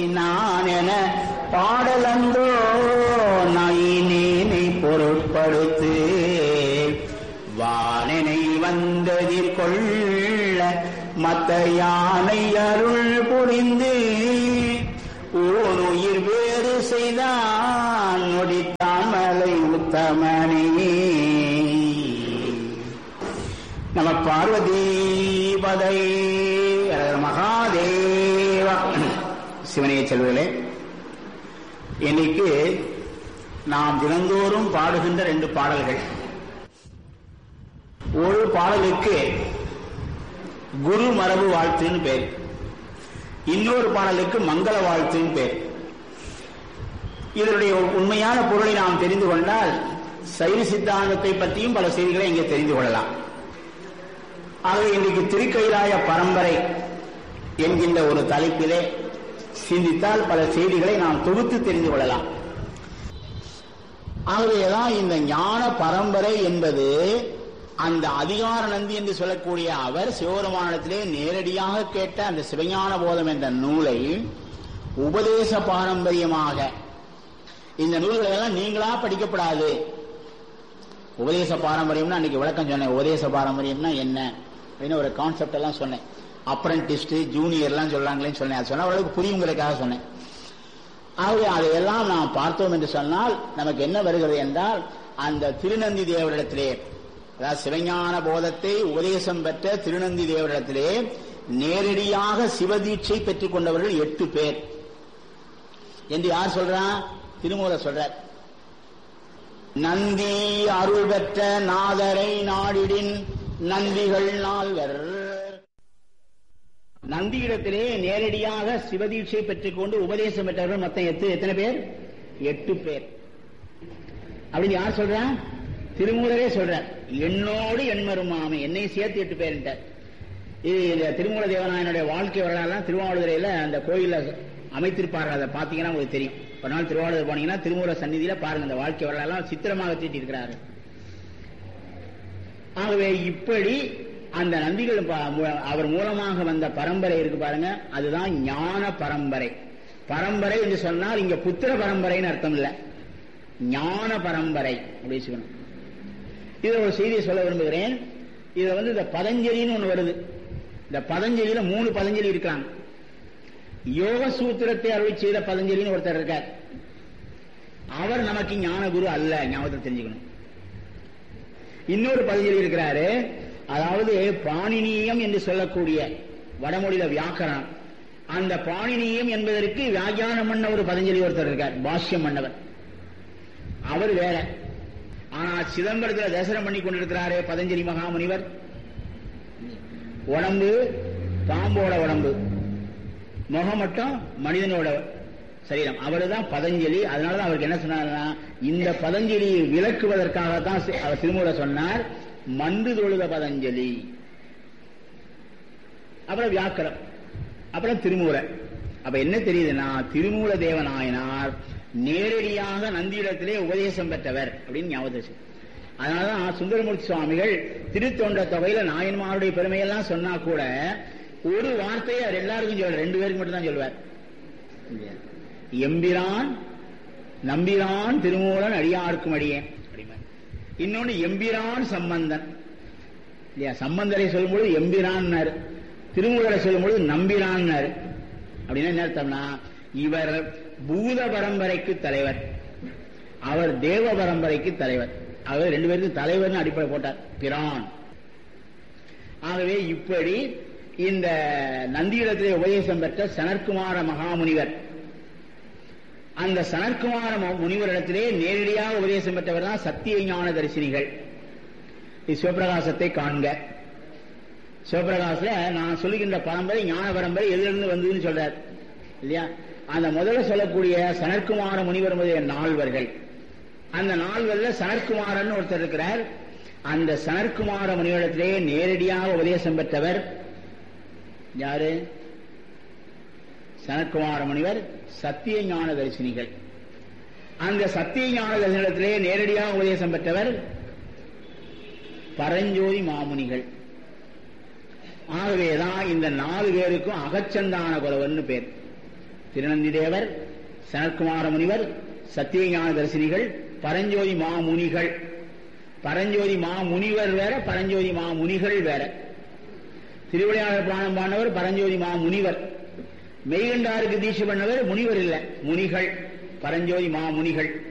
நான் என பாடலந்தோ நாயினேனை பொருட்படுத்து வானனை வந்ததிர் கொள்ள மத்த யானை அருள் புரிந்து ஊனுயிர் வேறு செய்தான் நொடித்தான் மலை உத்தமனே நம பார்வதி பதை மகாதேவா சிவனைய செல்வர்களே இன்னைக்கு நாம் தினந்தோறும் பாடுகின்ற ரெண்டு பாடல்கள் ஒரு பாடலுக்கு குரு மரபு வாழ்த்துன்னு பேர் இன்னொரு பாடலுக்கு மங்கள வாழ்த்துன்னு பேர் இதனுடைய உண்மையான பொருளை நாம் தெரிந்து கொண்டால் சைவ சித்தாந்தத்தை பற்றியும் பல செய்திகளை இங்கே தெரிந்து கொள்ளலாம் ஆகவே இன்றைக்கு திருக்கைலாய பரம்பரை என்கின்ற ஒரு தலைப்பிலே சிந்தித்தால் பல செய்திகளை நாம் தொகுத்து தெரிந்து கொள்ளலாம் ஆகவேதான் இந்த ஞான பரம்பரை என்பது அந்த அதிகார நந்தி என்று சொல்லக்கூடிய அவர் சிவபெருமானத்திலே நேரடியாக கேட்ட அந்த சிவஞான போதம் என்ற நூலை உபதேச பாரம்பரியமாக இந்த நூல்களை எல்லாம் நீங்களா படிக்கப்படாது உபதேச பாரம்பரியம்னா அன்னைக்கு விளக்கம் சொன்னேன் உபதேச பாரம்பரியம்னா என்ன அப்படின்னு ஒரு கான்செப்ட் எல்லாம் சொன்னேன் அப்ரண்டிஸ்ட் ஜூனியர்லாம் சொல்றாங்களேன்னு சொன்னேன் அது சொன்ன அளவுக்கு புரியுங்கிறதுக்காக சொன்னேன் ஆகவே அதையெல்லாம் நாம் பார்த்தோம் என்று சொன்னால் நமக்கு என்ன வருகிறது என்றால் அந்த திருநந்தி தேவரிடத்திலே அதாவது சிவஞான போதத்தை உபதேசம் பெற்ற திருநந்தி தேவரிடத்திலே நேரடியாக சிவதீட்சை பெற்றுக் கொண்டவர்கள் எட்டு பேர் என்று யார் சொல்றான் திருமூல சொல்றார் நந்தி அருள் பெற்ற நாதரை நாடிடின் நந்திகள் நால்வர் நந்தியிடத்திலே நேரடியாக சிவதீட்சை பெற்றுக் கொண்டு உபதேசம் பெற்றவர்கள் மொத்தம் எத்து எத்தனை பேர் எட்டு பேர் அப்படின்னு யார் சொல்றா திருமூலரே சொல்றார் என்னோடு எண்மருமாமை என்னை சேர்த்து எட்டு பேர் இது இந்த திருமூல தேவநாயனுடைய வாழ்க்கை வரலாறுலாம் திருவாவூதுறையில அந்த கோயில்ல அமைத்திருப்பார்கள் அதை பார்த்தீங்கன்னா உங்களுக்கு தெரியும் ஒரு நாள் திருவாவூர் போனீங்கன்னா திருமூல சந்நிதியில பாருங்க அந்த வாழ்க்கை வரலாறுலாம் சித்திரமாக தீட்டியிருக்கிறாரு ஆகவே இப்படி அந்த நந்திகள் அவர் மூலமாக வந்த பரம்பரை இருக்கு பாருங்க அதுதான் ஞான பரம்பரை பரம்பரை என்று சொன்னால் இங்க புத்திர பரம்பரைன்னு அர்த்தம் இல்ல ஞான பரம்பரை அப்படின்னு சொல்லணும் இதுல ஒரு செய்தியை சொல்ல விரும்புகிறேன் இதுல வந்து இந்த பதஞ்சலின்னு ஒண்ணு வருது இந்த பதஞ்சலியில மூணு பதஞ்சலி இருக்காங்க யோக சூத்திரத்தை அருளை செய்த பதஞ்சலின்னு ஒருத்தர் இருக்கார் அவர் நமக்கு ஞான குரு அல்ல ஞாபகத்தை தெரிஞ்சுக்கணும் இன்னொரு பதஞ்சலி இருக்கிறாரு அதாவது பாணினியம் என்று சொல்லக்கூடிய வடமொழியில வியாக்கரணம் அந்த பாணினியம் என்பதற்கு வியாக்கியானம் பண்ண ஒரு பதஞ்சலி ஒருத்தர் இருக்கார் பாஷ்யம் பண்ணவர் அவர் வேற ஆனா சிதம்பரத்தில் தரிசனம் பண்ணி கொண்டிருக்கிறாரே பதஞ்சலி மகாமுனிவர் உடம்பு பாம்போட உடம்பு முகம் மட்டும் மனிதனோட சரீரம் அவரு தான் பதஞ்சலி அதனாலதான் அவருக்கு என்ன சொன்னார்னா இந்த பதஞ்சலியை விளக்குவதற்காகத்தான் அவர் திருமூல சொன்னார் மண்டு தொழுத பதஞ்சலி அப்புறம் வியாக்கரம் அப்புறம் திருமூல அப்ப என்ன தெரியுதுன்னா திருமூல தேவநாயனார் நேரடியாக நந்தியிடத்திலே உபதேசம் பெற்றவர் அப்படின்னு ஞாபகம் அதனாலதான் சுந்தரமூர்த்தி சுவாமிகள் திருத்தொண்ட தொகையில நாயன்மாருடைய பெருமையெல்லாம் சொன்னா கூட ஒரு வார்த்தையை அவர் எல்லாருக்கும் சொல்வார் ரெண்டு பேருக்கு மட்டும் தான் சொல்வார் எம்பிரான் நம்பிரான் திருமூலன் அடியார்க்கும் அடியேன் இன்னொன்னு எம்பிரான் சம்பந்தன் இல்லையா சம்பந்தரை சொல்லும்போது எம்பிரான் திருமூலரை சொல்லும்போது நம்பிரான் அப்படின்னா என்ன அர்த்தம்னா இவர் பூத பரம்பரைக்கு தலைவர் அவர் தேவ பரம்பரைக்கு தலைவர் அவர் ரெண்டு பேருக்கும் தலைவர்னு அடிப்படை போட்டார் பிரான் ஆகவே இப்படி இந்த நந்தியிடத்திலே உபதேசம் பெற்ற சனற்குமார மகாமுனிவர் அந்த சனற்குமார முனிவரிடத்திலே நேரடியாக உபதேசம் பெற்றவர் தான் சத்திய ஞான தரிசினிகள் சிவபிரகாசத்தை காண்க சிவபிரகாசில நான் சொல்லுகின்ற பரம்பரை ஞான பரம்பரை எதிலிருந்து வந்ததுன்னு சொல்றார் இல்லையா அந்த முதல்ல சொல்லக்கூடிய சனற்குமார முனிவர் முதலிய நால்வர்கள் அந்த நால்வர்ல சனற்குமாரன் ஒருத்தர் இருக்கிறார் அந்த சனற்குமார முனிவரிடத்திலே நேரடியாக உபதேசம் பெற்றவர் யாரு சனற்குமார முனிவர் சத்திய ஞான தரிசினிகள் அந்த சத்திய ஞான தரிசனத்திலே நேரடியாக உபதேசம் பெற்றவர் பரஞ்சோதி மாமுனிகள் ஆகவேதான் இந்த நாலு பேருக்கும் அகச்சந்தான குலவர்னு பேர் திருநந்தி தேவர் சனற்குமார முனிவர் சத்தியஞான தரிசினிகள் பரஞ்சோதி மாமுனிகள் பரஞ்சோதி மாமுனிவர் வேற பரஞ்சோதி மாமுனிகள் வேற திருவிளையாடல் புராணம் பாண்டவர் பரஞ்சோதி மாமுனிவர் மெய்கண்டாருக்கு தீட்சை பண்ணவர் முனிவர் இல்ல முனிகள் பரஞ்சோதி மாமுனிகள்